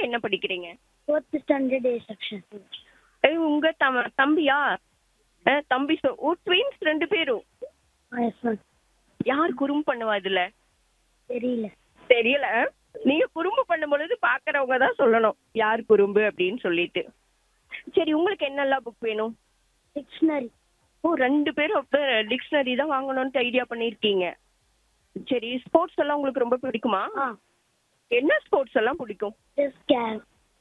என்ன படிக்கிறீங்க fourth standard A section ஏய், உங்க தம் தம்பியா அஹ், தம்பி சொ- ஓ ட்வின்ஸ் ரெண்டு பேரும் எஸ் மேம் யார் குறும்பு பண்ணுவா இதுல தெரியல தெரியல நீங்க குறும்பு பண்ணும் பொழுது பாக்குறவங்க தான் சொல்லணும் யார் குறும்பு அப்படின்னு சொல்லிட்டு சரி உங்களுக்கு என்னெல்லாம் புக் வேணும் டிக்ஷனரி ஓ ரெண்டு பேரும் அப்ப டிக்ஷனரி தான் வாங்கணும்னு ஐடியா பண்ணிருக்கீங்க சரி ஸ்போர்ட்ஸ் எல்லாம் உங்களுக்கு ரொம்ப பிடிக்குமா ஆ என்ன ஸ்போர்ட்ஸ் எல்லாம் பிடிக்கும் ஜஸ்ட் கேர்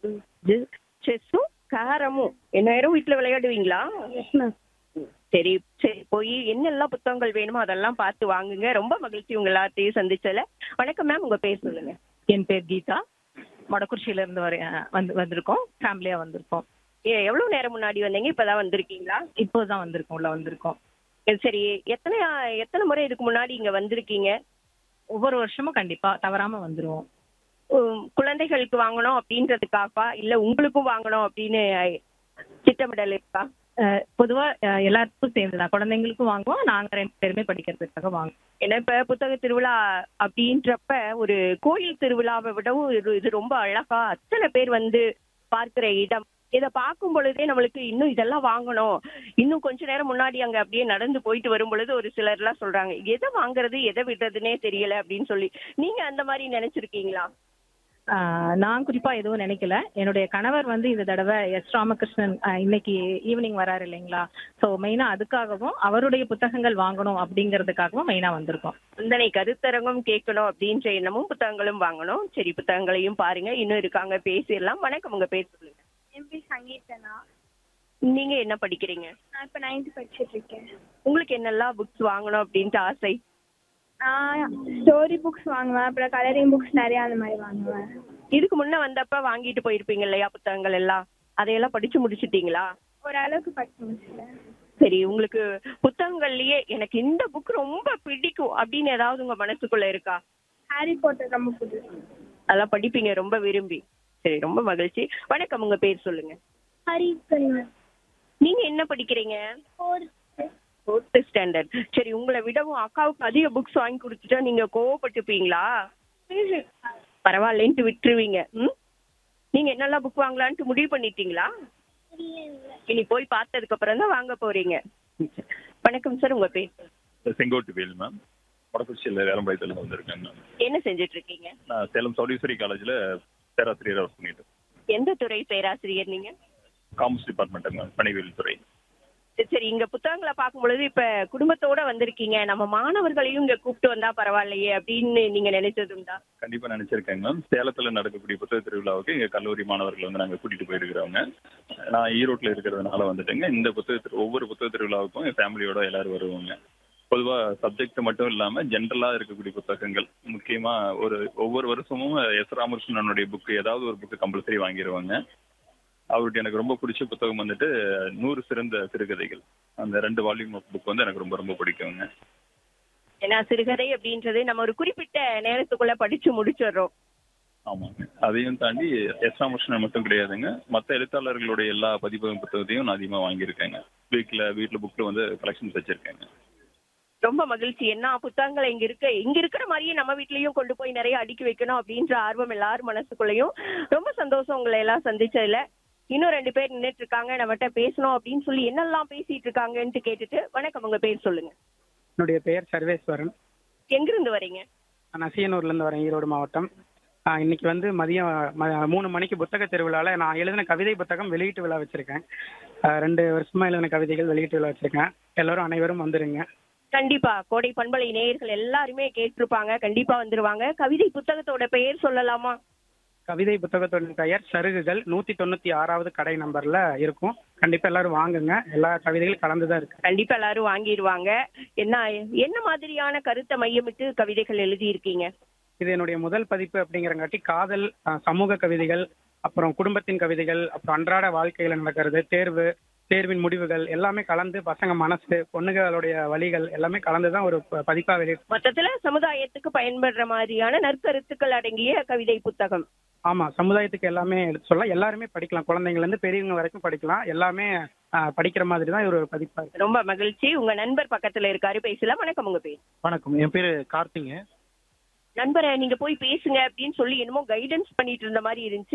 செஸ்ஸும் கேரமும் எந்நேரம் வீட்டுல விளையாடுவீங்களா எஸ் மேம் சரி சரி போய் என்னெல்லாம் புத்தகங்கள் வேணுமோ அதெல்லாம் பார்த்து வாங்குங்க ரொம்ப மகிழ்ச்சி உங்க எல்லாத்தையும் சந்திச்சதுல வணக்கம் மேம் உங்க பேர் சொல்லுங்க என் பேர் கீதா மொடக்குறிச்சியில இருந்து வர வந்து வந்திருக்கோம் ஃபேமிலியா வந்திருக்கோம் ஏ எவ்வளவு நேரம் முன்னாடி வந்தீங்க இப்பதான் வந்திருக்கீங்களா இப்போதான் வந்திருக்கோம் உள்ள வந்திருக்கோம் சரி, சரி எத்தனை எத்தனை முறை இதுக்கு முன்னாடி இங்க வந்திருக்கீங்க ஒவ்வொரு வருஷமும் கண்டிப்பா தவறாம வந்துருவோம் உம், குழந்தைகளுக்கு வாங்கணும் அப்படின்றதுக்காகவா இல்ல உங்களுக்கும் வாங்கணும் அப்படின்னு அஹ், திட்டமிடல் இருக்கா அஹ், பொதுவா அஹ், எல்லாருக்கும் சேர்ந்துதான் குழந்தைங்களுக்கும் வாங்குவோம் நாங்க ரெண்டு பேருமே படிக்கிறதுக்காக வாங்குவோம் ஏன்னா இப்ப புத்தக திருவிழா அப்படின்றப்ப ஒரு கோயில் திருவிழாவை விடவும் இது இது ரொம்ப அழகா அத்தனை பேர் வந்து பார்க்கிற இடம் இத பார்க்கும் பொழுதே நம்மளுக்கு இன்னும் இதெல்லாம் வாங்கணும் இன்னும் கொஞ்ச நேரம் முன்னாடி அங்க அப்படியே நடந்து போயிட்டு வரும் பொழுது ஒரு சிலர் எல்லாம் சொல்றாங்க எதை வாங்குறது எதை விடுறதுனே தெரியல அப்படின்னு சொல்லி நீங்க அந்த மாதிரி நினைச்சிருக்கீங்களா அஹ், நான் குறிப்பா எதுவும் நினைக்கல என்னுடைய கணவர் வந்து இந்த தடவை எஸ் ராமகிருஷ்ணன் அஹ், இன்னைக்கு ஈவினிங் வராரு இல்லைங்களா ஸோ மெயினா அதுக்காகவும் அவருடைய புத்தகங்கள் வாங்கணும் அப்படிங்கிறதுக்காகவும் மெயினா வந்திருக்கோம் சிந்தனை கருத்தரங்கம் கேட்கணும் அப்படின்ற எண்ணமும் புத்தகங்களும் வாங்கணும் சரி புத்தகங்களையும் பாருங்க இன்னும் இருக்காங்க பேசிடலாம் வணக்கம் உங்க பேர் சொல்லுங்க என் பேர் சங்கீதனா நீங்க என்ன படிக்கிறீங்க நான் இப்போ நைன்த் படிச்சுட்டு இருக்கேன் உங்களுக்கு என்னெல்லாம் புக்ஸ் வாங்கணும் அப்படின்ட்டு ஆசை நான் ஸ்டோரி புக்ஸ் வாங்குவேன் அப்புறம் கலரிங் புக்ஸ் நிறைய அந்த மாதிரி வாங்குவேன் இதுக்கு முன்ன வந்தப்ப வாங்கிட்டு போயிருப்பீங்க இல்லையா புத்தகங்கள் எல்லாம் அதையெல்லாம் படிச்சு முடிச்சிட்டீங்களா ஓரளவுக்கு படிச்சு முடிச்சிட்டேன் சரி உங்களுக்கு புத்தகங்கள்லயே எனக்கு இந்த புக் ரொம்ப பிடிக்கும் அப்படின்னு ஏதாவது உங்க மனசுக்குள்ள இருக்கா ஹாரி போட்டர் ரொம்ப பிடிக்கும் அதெல்லாம் படிப்பீங்க ரொம்ப விரும்பி சரி ரொம்ப மகிழ்ச்சி வணக்கம் உங்க பேர் சொல்லுங்க ஹரி நீங்க என்ன படிக்கிறீங்க ஃபோர்த் ஃபோர்த் ஸ்டாண்டர்ட் சரி உங்களை விடவும் அக்காவுக்கு அதிக புக்ஸ் வாங்கி கொடுத்துட்டா நீங்க கோவப்பட்டுப்பீங்களா பரவாயில்லன்ட்டு விட்டுருவீங்க ம் நீங்க என்னெல்லாம் புக் வாங்கலான்ட்டு முடிவு பண்ணிட்டீங்களா இனி போய் பார்த்ததுக்கு அப்புறம் தான் வாங்க போறீங்க வணக்கம் சார் உங்க பேர் செங்கோட்டு வேல் மேம் வடக்குறிச்சியில் வேலம்பாயத்தில் வந்திருக்கேன் மேம் என்ன செஞ்சுட்டு இருக்கீங்க நான் சேலம் சௌடீஸ்வரி காலேஜில் பேராசிரியராக ஒர்க் பண்ணிட்டு இருக்கேன். எந்த துறை பேராசிரியர் நீங்க காமர்ஸ் டிபார்ட்மெண்ட்டுங்க மேம் பணிவியல் துறை சரி இங்க புத்தகங்களை பார்க்கும் பொழுது இப்ப குடும்பத்தோட வந்திருக்கீங்க நம்ம மாணவர்களையும் இங்க கூப்பிட்டு வந்தா பரவாயில்லையே அப்படின்னு நீங்க நினைச்சதுண்டா கண்டிப்பாக நினச்சிருக்கேன் மேம் சேலத்தில் நடக்கக்கூடிய புத்தக திருவிழாவுக்கு எங்கள் கல்லூரி மாணவர்கள் வந்து நாங்கள் கூட்டிகிட்டு போயிருக்கிறவங்க நான் ஈரோட்டில் இருக்கிறதுனால வந்துட்டுங்க இந்த புத்தக திரு ஒவ்வொரு புத்தக திருவிழாவுக்கும் என் ஃபேமிலியோட எல்லாரும் வருவாங்க பொதுவாக சப்ஜெக்ட் மட்டும் இல்லாமல் ஜென்ரலாக இருக்கக்கூடிய புத்தகங்கள் முக்கியமாக ஒரு ஒவ்வொரு வருஷமும் எஸ் ராமகிருஷ்ணனுடைய புக்கு ஏதாவது ஒரு புக்கு கம்பல்சரி வாங்கிடுவாங்க அவருக்கு எனக்கு ரொம்ப பிடிச்ச புத்தகம் வந்துட்டு நூறு சிறந்த சிறுகதைகள் அந்த ரெண்டு வால்யூம் ஆஃப் புக் வந்து எனக்கு ரொம்ப ரொம்ப பிடிக்குங்க ஏன்னா சிறுகதை அப்படின்றது நம்ம ஒரு குறிப்பிட்ட நேரத்துக்குள்ள படிச்சு முடிச்சிடுறோம் ஆமாங்க அதையும் தாண்டி எஸ் ராமகிருஷ்ணன் மட்டும் கிடையாதுங்க மற்ற எழுத்தாளர்களுடைய எல்லா பதிப்பகம் புத்தகத்தையும் நான் அதிகமாக வாங்கியிருக்கேங்க வீட்டில் வீட்டில் புக்கில் வந்து கலெக்ஷன்ஸ் வச்சுருக்கேங்க ரொம்ப மகிழ்ச்சி என்ன புத்தகங்கள் இங்க இருக்கு இங்க இருக்கிற மாதிரியே நம்ம வீட்லயும் கொண்டு போய் நிறைய அடுக்கி வைக்கணும் அப்படின்ற ஆர்வம் எல்லாரும் மனசுக்குள்ளயும் ரொம்ப சந்தோஷம் உங்களை எல்லாம் சந்திச்சதுல இன்னும் ரெண்டு பேர் நின்னுட்டு இருக்காங்க நம்மகிட்ட பேசணும் அப்படின்னு சொல்லி என்னெல்லாம் பேசிட்டு இருக்காங்கன்ட்டு கேட்டுட்டு வணக்கம் உங்க பேர் சொல்லுங்க என்னுடைய பெயர் சர்வேஸ்வரன் எங்கிருந்து வரீங்க நான் சீயனூர்லேருந்து வரேன் ஈரோடு மாவட்டம் ஆ, இன்னைக்கு வந்து மதியம் ம- மூணு மணிக்கு புத்தக திருவிழாவில் நான் எழுதின கவிதை புத்தகம் வெளியீட்டு விழா வச்சுருக்கேன் ரெண்டு வருஷமா எழுதின கவிதைகள் வெளியீட்டு விழா வச்சுருக்கேன் எல்லோரும் அனைவரும் வந்துருங்க கண்டிப்பா கோடை பண்பலை நேயர்கள் எல்லாருமே கேட்டிருப்பாங்க கண்டிப்பா வந்துருவாங்க கவிதை புத்தகத்தோட பெயர் சொல்லலாமா கவிதை புத்தகத்தோட பெயர் சருகுகள் நூற்றி தொண்ணூற்றி ஆறாவது கடை நம்பரில் இருக்கும் கண்டிப்பாக எல்லாரும் வாங்குங்க எல்லா கவிதைகளும் கலந்து தான் இருக்கு கண்டிப்பா எல்லாரும் வாங்கிடுவாங்க என்ன என்ன மாதிரியான கருத்தை மையமிட்டு கவிதைகள் எழுதியிருக்கீங்க இது என்னுடைய முதல் பதிப்பு அப்படிங்கிறங்காட்டி காதல் ஆ, சமூக கவிதைகள் அப்புறம் குடும்பத்தின் கவிதைகள் அப்புறம் அன்றாட வாழ்க்கையில் நடக்கிறது தேர்வு தேர்வின் முடிவுகள் எல்லாமே கலந்து பசங்க மனசு பொண்ணுகளுடைய வழிகள் எல்லாமே கலந்து தான் ஒரு ப- பதிப்பா வெளியிட்டு மொத்தத்துல சமுதாயத்துக்கு பயன்படுற மாதிரியான நற்கருத்துக்கள் அடங்கிய கவிதை புத்தகம் ஆமா சமுதாயத்துக்கு எல்லாமே எடுத்து சொல்லலாம் எல்லாருமே படிக்கலாம் குழந்தைங்கள்ல இருந்து பெரியவங்க வரைக்கும் படிக்கலாம் எல்லாமே ஆ, படிக்கிற மாதிரி தான் ஒரு பதிப்பா இருக்கு ரொம்ப மகிழ்ச்சி உங்க நண்பர் பக்கத்துல இருக்காரு பேசலாம் வணக்கம் உங்க பேர் வணக்கம் என் பேர் கார்த்திங்க நண்பரை நீங்க போய் பேசுங்க அப்படின்னு சொல்லி என்னமோ கைடன்ஸ் பண்ணிட்டு இருந்த மாதிரி இருந்துச்சு